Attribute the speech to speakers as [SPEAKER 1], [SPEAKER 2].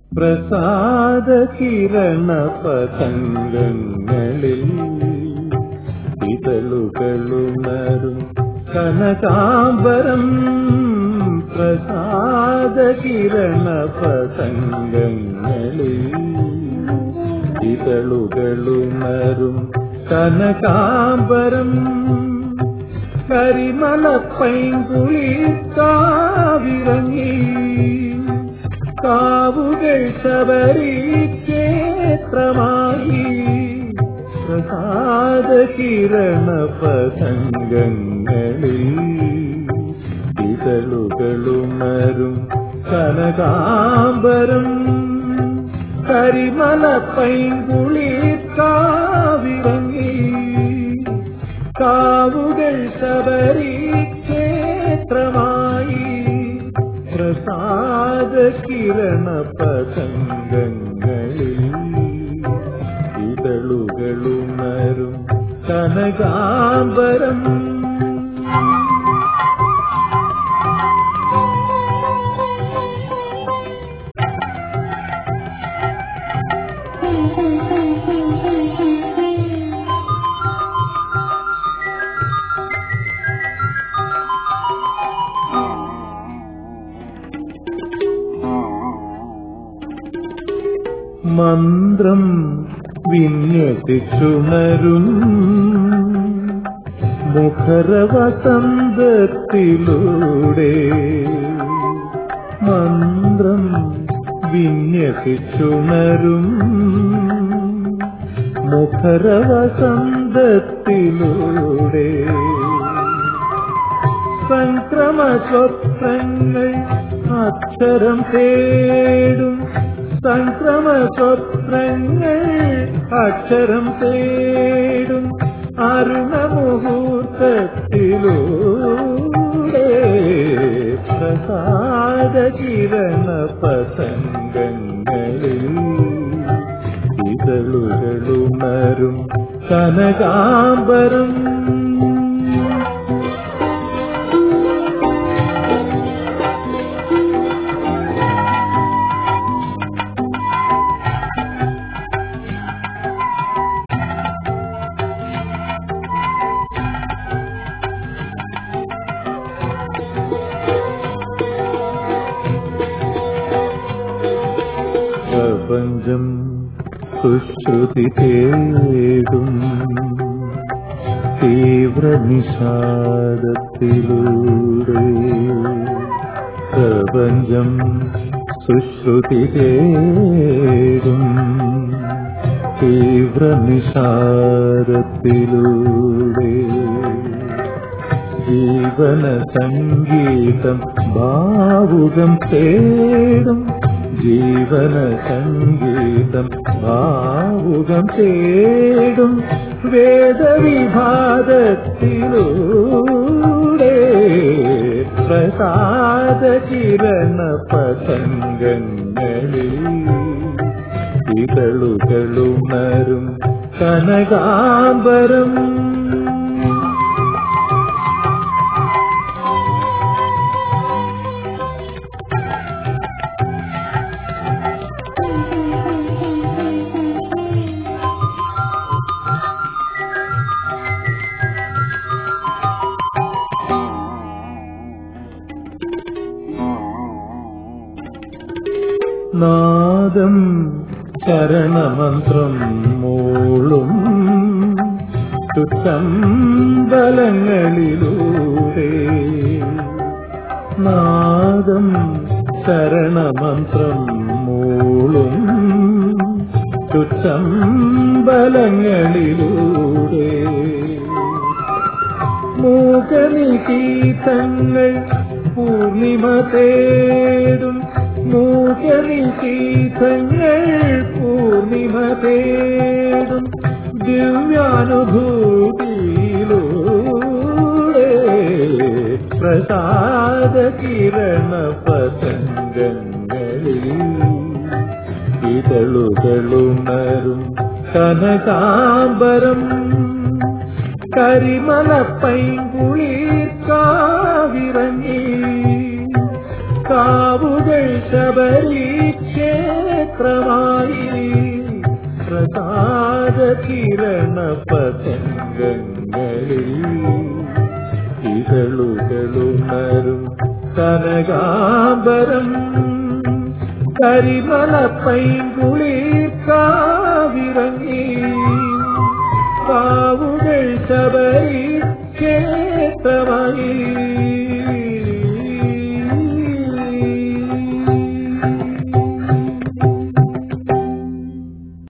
[SPEAKER 1] പ്രസാദ കിരണ പതംഗങ്ങളിൽ ഇതളുകളുണരും കനകാംബരം പ്രസാദ കിരണ പതംഗങ്ങളിൽ ഇതളുകളുണരും കനകാംബരം കരിമല പൈങ്കുളിക്കാവിറങ്ങി കാവുകൾ ശബരി ക്ഷേത്രമായി പ്രസാദ കിരണ പതംഗങ്ങളിൽ ഇതളുകളുണരും കനകാംബരം കരിമല പൈങ്കുളിക്കാവിറങ്ങി കാവുകൾ ശബരി ക്ഷേത്രമായി പ്രസാദ കിരണ പതംഗങ്ങളിൽ ഇതളുകളുണരും കനകാംബരം മന്ത്രം വിന്യസിച്ചുണരും മുഖരവസന്തത്തിലൂടെ മന്ത്രം വിന്യസിച്ചുണരും മുഖരവസന്തത്തിലൂടെ സംക്രമ സ്വപ്നങ്ങൾ അക്ഷരം തേടും സംക്രമ സ്വപ്നങ്ങൾ അക്ഷരം തേടും അരുണമുഹൂർത്തത്തിലൂടെ പ്രസാദ കിരണ പതംഗങ്ങളിൽ ഇതളുകളുണരും കനകാംബരം പ്രപഞ്ചം സുശ്രുതി തേടും തീവ്ര നിഷാദത്തിലൂടെ പ്രപഞ്ചം സുശ്രുതി തേടും തീവ്ര നിഷാദത്തിലൂടെ ജീവന സംഗീതം ഭാവുകം തേടും ജീവന സംഗീതം ഭാവുകം തേടും വേദവിഭാഗത്തിലൂടെ പ്രസാദ കിരണ പതംഗങ്ങളിൽ ഇതളുകളുണരും കനകാംബരം നാദം ശരണമന്ത്രം മൂളും ചുറ്റമ്പലങ്ങളിലൂടെ നാദം ശരണമന്ത്രം മൂളും ചുറ്റമ്പലങ്ങളിലൂടെ മൂകനിശീതങ്ങൾ പൂർണിമ തേടും മൂകനിശീതങ്ങൾ പൂർണിമ തേടും ദിവ്യാനുഭൂതിയിലൂടെ പ്രസാദ കിരണ പതംഗങ്ങളിൽ ഇതളുകളുണരും കനകാംബരം കരിമല പൈങ്കുളിർക്കാവിറങ്ങി കാവുകൾ ശബരി ക്ഷേത്രമായി മാത്രമായി പ്രസാദ കിരണ പതംഗങ്ങളിൽ ഇതളുകളുണരും കനകാംബരം കരിമല പൈങ്കുളിർ കാവിറങ്ങി